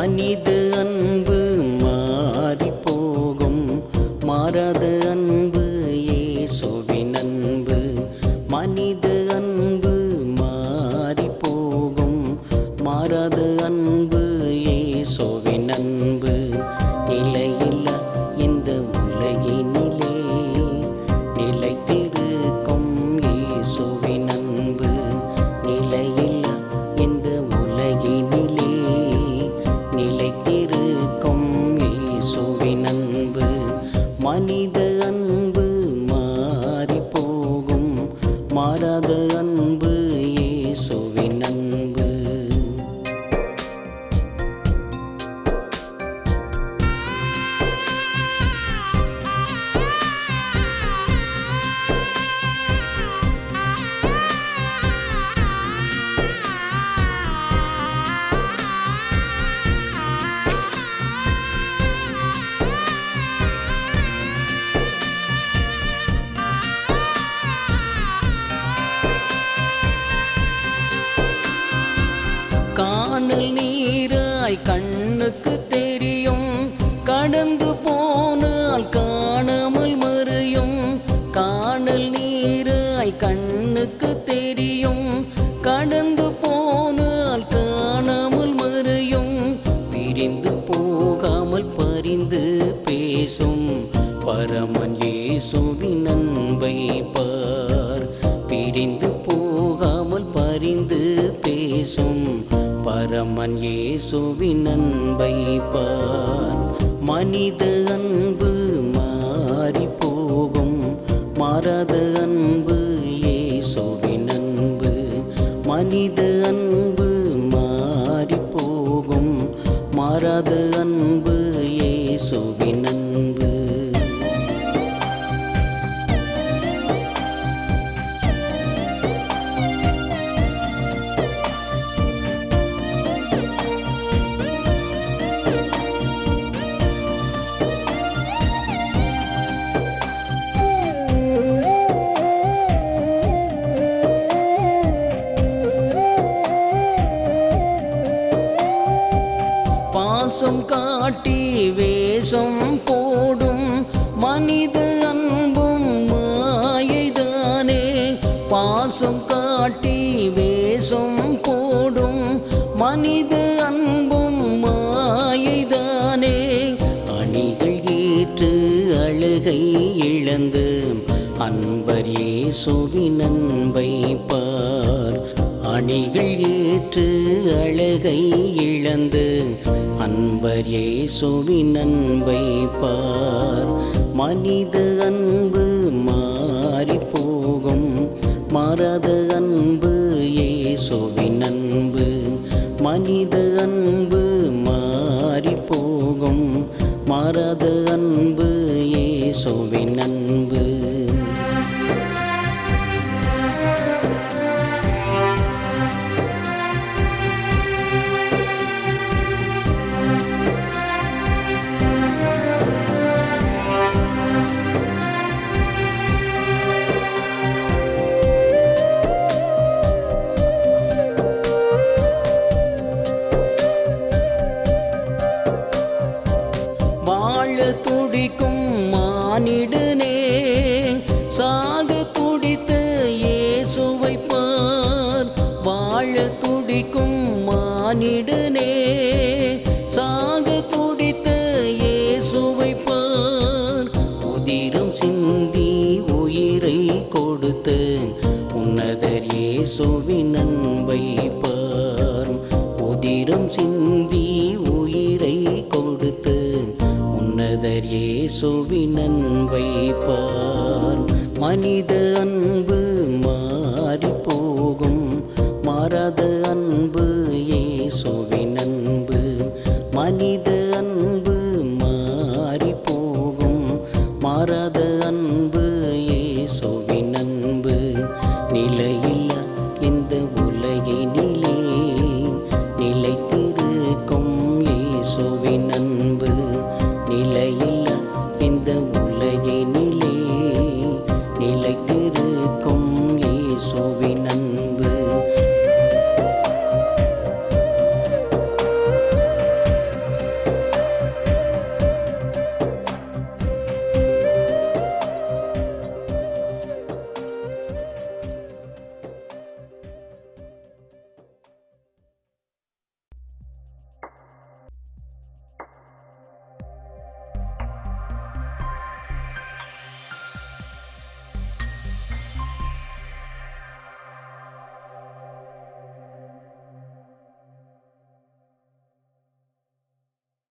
மனித அன்பு மாறி போகும் மாறாத அன்பு இயேசுவின் அன்பு மனித அன்பு மாறி போகும் மாறாத அன்பு இயேசுவின் அன்பு நிலையில்லா இந்த உலகினிலே நிலைத்திருக்கும் இயேசுவின் அன்பு நிலையில்லா இந்த உலகினிலே நிலைத்திருக்கும் இயேசுவின் அன்பு மனித அன்பு மாறி போகும் மாறாத அன்பு இயேசுவின் அன்பு காணல் நீராய் கண்ணுக்கு தெரியும் கடந்து போனால் காணாமல் மறையும் காணல் நீராய் கண்ணுக்கு தெரியும் கடந்து போனால் காணாமல் மறையும் பிரிந்து போகாமல் பரிந்து பேசும் பரமன் இயேசுவின் அன்பை பார் பிரிந்து போகாமல் பரிந்து பேசும் பரமன் இயேசுவின் அன்பை பார் மனித அன்பு மாறி போகும் மாறாத அன்பு இயேசுவின் அன்பு மனித அன்பு மாறி போகும் மாறாத அன்பு இயேசுவின் அன்பு பாசம் காட்டி வேஷம் போடும் மனித அன்பும் மாயைதானே பாசம் காட்டி வேஷம் போடும் மனித அன்பும் மாயைதானே அணிகள் ஏற்று அழுகை இழந்து அன்பர் இயேசுவின் அன்பை பார் அணிகள் ஏற்று அழகை இழந்து அன்பர் இயேசுவின் அன்பை பார் மனித அன்பு மாறி போகும் மாறாத அன்பு இயேசுவின் அன்பு மனித அன்பு மாறி போகும் மாறாத அன்பு இயேசுவின் அன்பு வாழ துடிக்கும் மானிடனே சாக துடித்த இயேசுவை பார் வாழ துடிக்கும் மானிடனே சாக துடித்த இயேசுவை பார் உதிரம் சிந்தி உயிரை கொடுத்து உன்னதர் இயேசுவின் அன்பை பார் உதிரம் சிந்தி உயிரை கொடுத்து உன்னதர் இயேசுவின் அன்பை பார் மனித அன்பு மாறி போகும் மாறாத அன்பு இயேசுவின் அன்பு மனித அன்பு மாறி போகும் மாறாத அன்பு இயேசுவின் அன்பு நிலையில்லா இந்த உலகினிலே நிலைத்திருக்கும் இயேசுவின் அன்பு நிலையில்லா இந்த உலகினிலே நிலைத்திருக்கும் இயேசுவின்